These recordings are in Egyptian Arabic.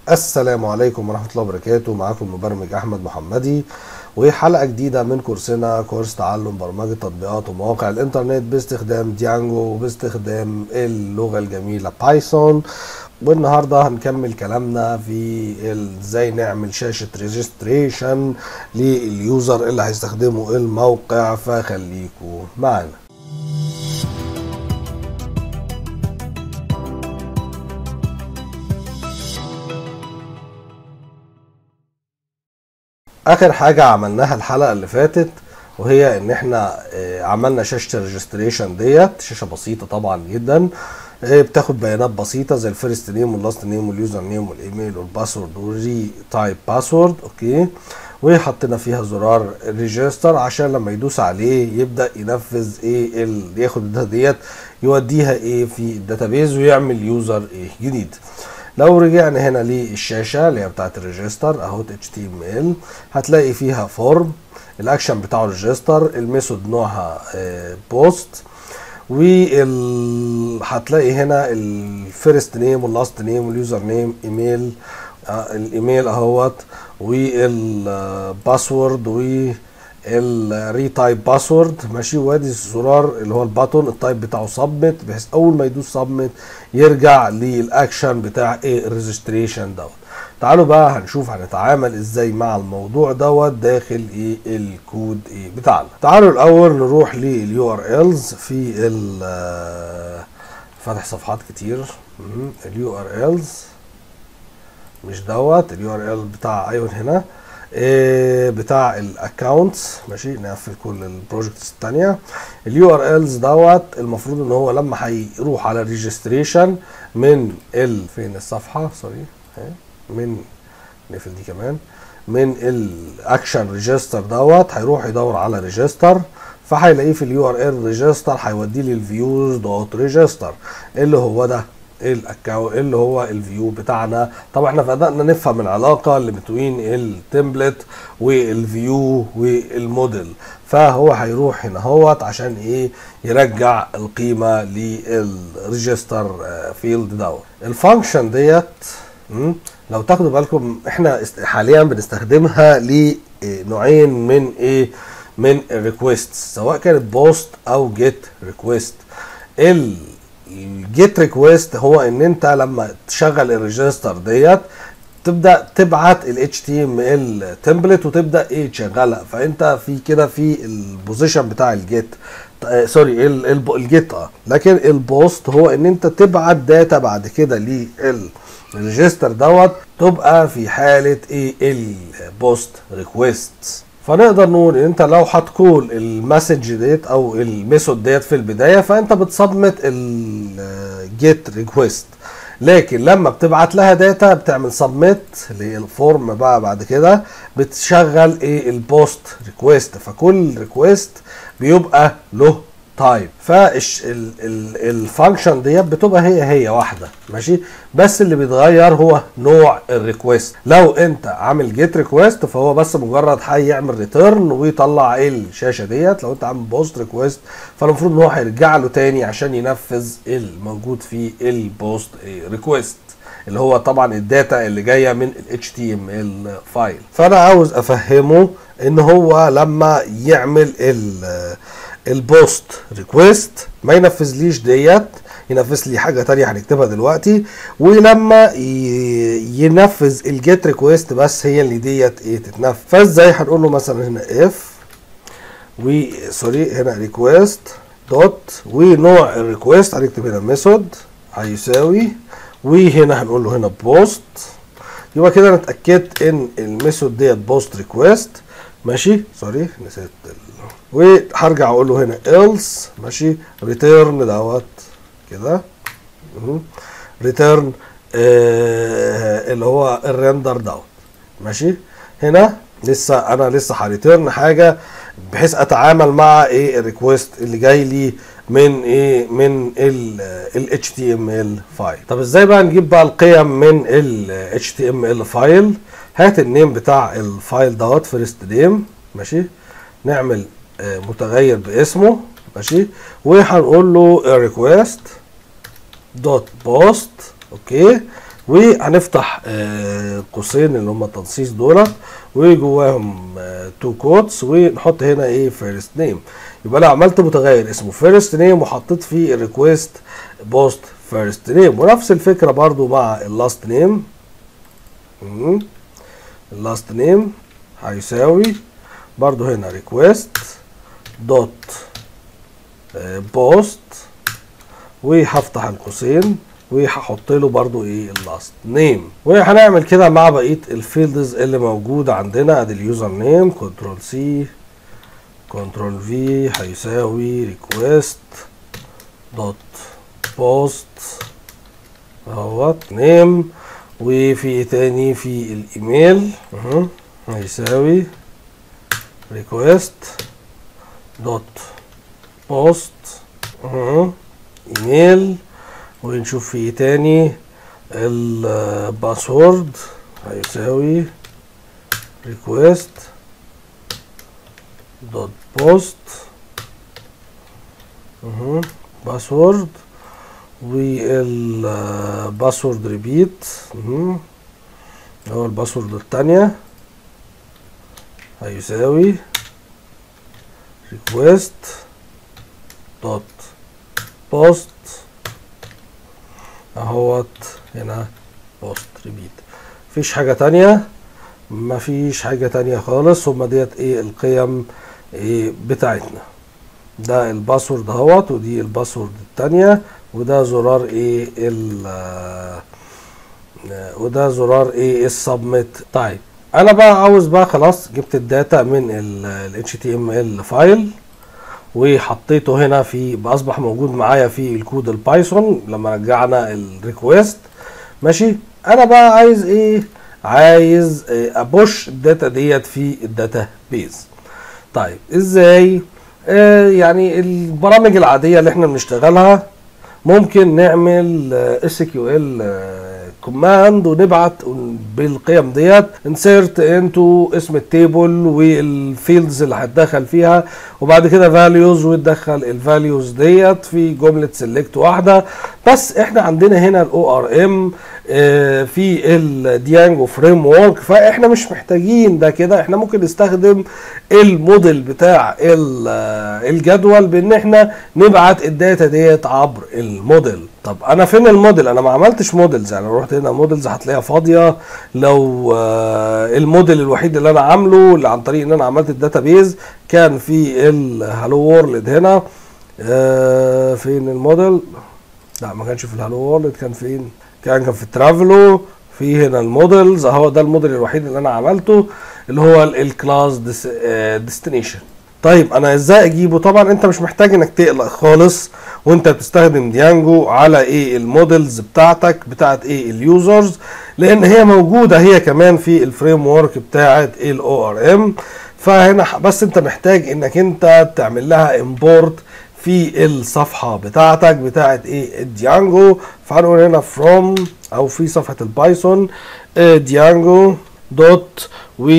السلام عليكم ورحمة الله وبركاته معاكم المبرمج أحمد محمدي وحلقة جديدة من كورسنا كورس تعلم برمجة تطبيقات ومواقع الإنترنت باستخدام ديانجو وباستخدام اللغة الجميلة بايثون والنهاردة هنكمل كلامنا في ازاي نعمل شاشة ريجستريشن لليوزر اللي هيستخدموا الموقع فخليكم معانا اخر حاجه عملناها الحلقه اللي فاتت وهي ان احنا آه، عملنا شاشه الريجستريشن ديت شاشه بسيطه طبعا جدا آه، بتاخد بيانات بسيطه زي الفيرست نيم واللاست نيم واليوزر نيم والايميل والباسورد والري تايب باسورد اوكي وحطينا فيها زرار ريجستر عشان لما يدوس عليه يبدا ينفذ ايه ال- ياخد الداتا ديت يوديها ايه في الداتابيز ويعمل يوزر ايه جديد لو رجعنا هنا للشاشه اللي هي بتاعت الريجستر اهو اتش تي ام ال هتلاقي فيها فورم الاكشن بتاعه ريجستر الميثود نوعها بوست وال هتلاقي هنا الفيرست نيم واللاست نيم واليوزر نيم ايميل آه، الايميل اهوت والباسورد والري تايب باسورد ماشي وادي الزرار اللي هو الباتون التايب بتاعه سبميت بحيث اول ما يدوس سبميت يرجع للاكشن بتاع ايه الريجستريشن دوت تعالوا بقى هنشوف هنتعامل ازاي مع الموضوع دوت داخل ايه الكود ايه بتاعنا تعالوا الاول نروح لليو ار الز في ال آه، فاتح صفحات كتير اليو ار الز مش دوت اليو ار ال بتاع ايون هنا إيه بتاع الاكونتس ماشي نقفل كل البروجكتس التانية اليو ار الز دوت المفروض ان هو لما هيروح على الريجستريشن من ال فين الصفحه سوري أهي. من نقفل دي كمان من الاكشن ريجستر دوت هيروح يدور على ريجستر فهيلاقيه في اليو ار ال ريجستر هيوديه للفيوز دوت ريجستر اللي هو ده الاكونت اللي هو الفيو بتاعنا طبعا احنا بدانا نفهم العلاقه اللي بين التمبلت والفيو والموديل فهو هيروح هنا هوت عشان ايه يرجع القيمه للريجستر فيلد دوت الفانكشن ديت مم، لو تاخدوا بالكم احنا است- حاليا بنستخدمها لنوعين من ايه من الريكوست سواء كانت بوست او جيت ريكوست الجيت ريكويست هو ان انت لما تشغل الريجستر ديت تبدا تبعت ال HTML تمبلت وتبدا ايه تشغلها فانت في كده في البوزيشن بتاع الجيت آه، سوري ال- ال- الجيت اه لكن البوست هو ان انت تبعت داتا بعد كده للريجستر دوت تبقى في حاله ايه البوست ريكويست فنقدر نقول ان انت لو هتكول المسج ديت او الميثود ديت في البدايه فانت بتصمت الجيت ريكويست لكن لما بتبعت لها داتا بتعمل سبميت للفورم بقى بعد كده بتشغل ايه البوست ريكويست فكل ريكويست بيبقى له تايب فالفانكشن ديت بتبقى هي هي واحده ماشي بس اللي بيتغير هو نوع الريكويست لو انت عامل جيت ريكويست فهو بس مجرد هيعمل ريتيرن ويطلع ايه الشاشه ديت لو انت عامل بوست ريكويست فالمفروض ان هو هيرجع له تاني عشان ينفذ الموجود في البوست ريكويست اللي هو طبعا الداتا اللي جايه من ال HTML فايل فانا عاوز افهمه ان هو لما يعمل ال البوست ريكويست ما ينفذليش ديت ينفذ لي حاجه تانية هنكتبها دلوقتي ولما ي- ينفذ الجيت ريكويست بس هي اللي ديت ايه تتنفذ فازاي هنقول له مثلا هنا اف و سوري هنا ريكويست دوت ونوع الريكويست هنكتب هنا ميثود هيساوي وهنا هنقول له هنا بوست يبقى كده انا اتاكدت ان الميثود ديت بوست ريكويست ماشي سوري نسيت ال... وهرجع اقول له هنا else ماشي ريتيرن دوت كده ريتيرن آه اللي هو الريندر دوت ماشي هنا لسه انا لسه هريتيرن حاجه بحيث اتعامل مع ايه الريكوست اللي جاي لي من ايه من ال HTML فايل طب ازاي بقى نجيب بقى القيم من ال HTML فايل هات النيم بتاع الفايل دوت فيرست نيم ماشي نعمل آه، متغير باسمه ماشي وهنقول له ريكويست دوت بوست اوكي وهنفتح آه، قوسين اللي هم التنصيص دولت وجواهم تو كوتس ونحط هنا ايه فيرست نيم يبقى انا عملت متغير اسمه فيرست نيم وحطيت فيه الريكويست بوست فيرست نيم ونفس الفكره برضو مع اللاست نيم اللاست نيم هيساوي برضو هنا ريكويست دوت بوست وهفتح القوسين وهحط له برضو ايه اللاست نيم وهنعمل كده مع بقيه الفيلدز اللي موجوده عندنا ادي اليوزر نيم كنترول سي كنترول في هيساوي ريكويست دوت بوست اهوت نيم وفي ايه تاني في الايميل اهو هيساوي ريكويست دوت بوست اهو ايميل ونشوف في ايه تاني الباسورد هيساوي ريكويست دوت بوست اهو باسورد والباسورد ريبيت اهو هو الباسورد التانية هيساوي ريكويست دوت بوست اهوت هنا بوست ريبيت مفيش حاجة تانية مفيش حاجة تانية خالص هما ديت ايه القيم ايه بتاعتنا ده الباسورد اهوت ودي الباسورد التانية وده زرار ايه ال وده زرار ايه السبميت طيب انا بقى عاوز بقى خلاص جبت الداتا من ال HTML فايل وحطيته هنا في اصبح موجود معايا في الكود البايثون لما رجعنا الريكويست ماشي انا بقى عايز ايه عايز إيه ابوش الداتا ديت في الداتا بيز طيب ازاي آه يعني البرامج العاديه اللي احنا بنشتغلها ممكن نعمل اس كيو ال كوماند ونبعت بالقيم ديت انسيرت انتو اسم التيبل والفيلدز اللي هتدخل فيها وبعد كده فاليوز وتدخل الفاليوز ديت في جمله سيلكت واحده بس احنا عندنا هنا الاو ار ام في الديانجو فريم ورك فاحنا مش محتاجين ده كده احنا ممكن نستخدم الموديل بتاع الجدول بان احنا نبعت الداتا ديت عبر الموديل طب انا فين الموديل انا ما عملتش موديلز يعني رحت هنا موديلز هتلاقيها فاضيه لو الموديل الوحيد اللي انا عامله اللي عن طريق ان انا عملت الداتا بيز كان في الهالو وورلد هنا فين الموديل لا ما كانش في الهالو وورلد كان فين كان كان في الترافلو في هنا المودلز اهو ده الموديل الوحيد اللي انا عملته اللي هو الكلاس ديستنيشن طيب انا ازاي اجيبه طبعا انت مش محتاج انك تقلق خالص وانت بتستخدم ديانجو على ايه المودلز بتاعتك بتاعت ايه اليوزرز لان هي موجوده هي كمان في الفريم ورك بتاعت الاو ار ام فهنا بس انت محتاج انك انت تعمل لها امبورت في الصفحه بتاعتك بتاعت ايه الديانجو فهنقول هنا from او في صفحه البايثون ديانجو دوت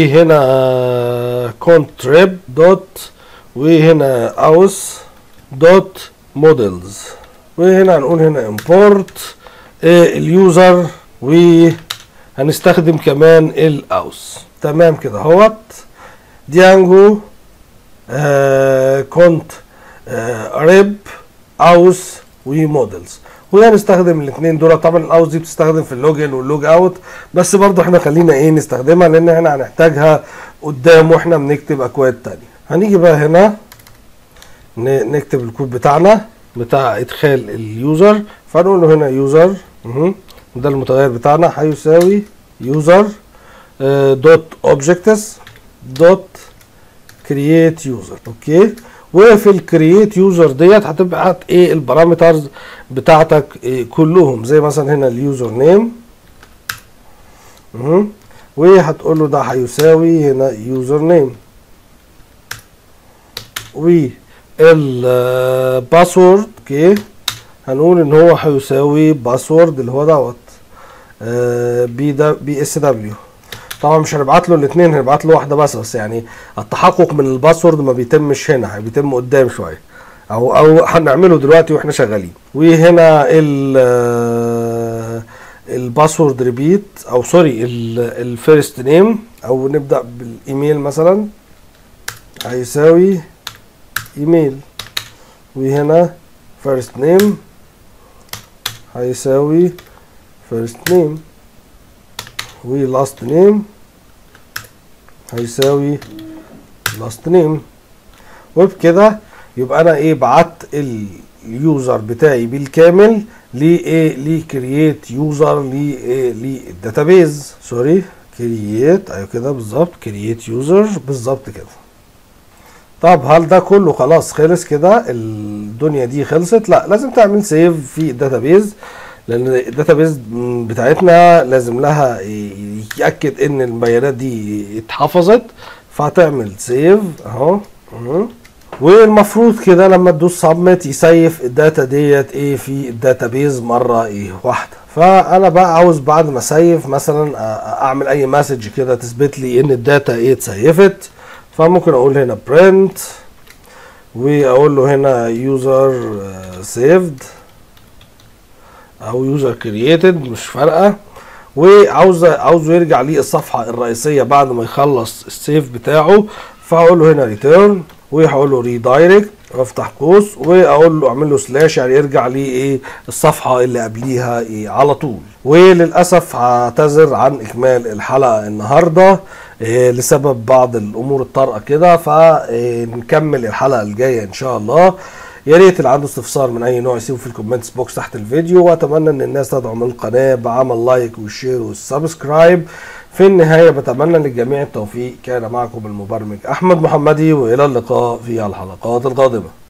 وهنا contrib دوت وهنا اوس دوت مودلز وهنا هنقول هنا import اليوزر وهنستخدم كمان الاوس تمام كده اهوت ديانجو كونت ريب اوس ومودلز وهنستخدم الاثنين دول طبعا الاوس دي بتستخدم في اللوجن واللوج اوت بس برضو احنا خلينا ايه نستخدمها لان احنا هنحتاجها قدام واحنا بنكتب اكواد تانية هنيجي بقى هنا نكتب الكود بتاعنا بتاع ادخال اليوزر فنقول له هنا يوزر ده المتغير بتاعنا هيساوي يوزر دوت اوبجكتس دوت كرييت يوزر اوكي وفي الكرييت يوزر ديت هتبعت ايه البارامترز بتاعتك إيه كلهم زي مثلا هنا اليوزر نيم وهتقول له ده هيساوي هنا يوزر نيم والباسورد اوكي هنقول ان هو هيساوي باسورد اللي هو دوت بي دا بي اس دبليو طبعا مش هنبعت له الاثنين هنبعت له واحده بس بس يعني التحقق من الباسورد ما بيتمش هنا بيتم قدام شويه او او هنعمله دلوقتي واحنا شغالين وهنا ال الباسورد ريبيت او سوري الفيرست نيم او نبدا بالايميل مثلا هيساوي ايميل وهنا فيرست نيم هيساوي فيرست نيم ولاست نيم هيساوي لاست نيم وبكده يبقى انا ايه بعت اليوزر بتاعي بالكامل لايه لكرييت يوزر لايه للداتابيز سوري كرييت ايوه كده بالظبط كرييت يوزر بالظبط كده طب هل ده كله خلاص خلص كده الدنيا دي خلصت لا لازم تعمل سيف في الداتابيز لان الداتابيز بتاعتنا لازم لها يتاكد ان البيانات دي اتحفظت فهتعمل سيف اهو والمفروض كده لما تدوس سبميت يسيف الداتا ديت ايه في الداتابيز مره ايه واحده فانا بقى عاوز بعد ما اسيف مثلا اعمل اي مسج كده تثبت لي ان الداتا ايه اتسيفت فممكن اقول هنا print واقول له هنا user saved او user created مش فارقه وعاوز عاوزه يرجع للصفحه الرئيسيه بعد ما يخلص السيف بتاعه فاقول له هنا return وهقول له ريدايركت وافتح قوس واقول له اعمل له سلاش يعني يرجع لي ايه الصفحه اللي قبليها ايه على طول وللاسف هعتذر عن اكمال الحلقه النهارده إيه لسبب بعض الامور الطارئه كده فنكمل الحلقه الجايه ان شاء الله يا ريت اللي عنده استفسار من اي نوع يسيبه في الكومنتس بوكس تحت الفيديو واتمنى ان الناس تدعم القناه بعمل لايك والشير والسبسكرايب في النهاية بتمنى للجميع التوفيق كان معكم المبرمج أحمد محمدي وإلى اللقاء في الحلقات القادمة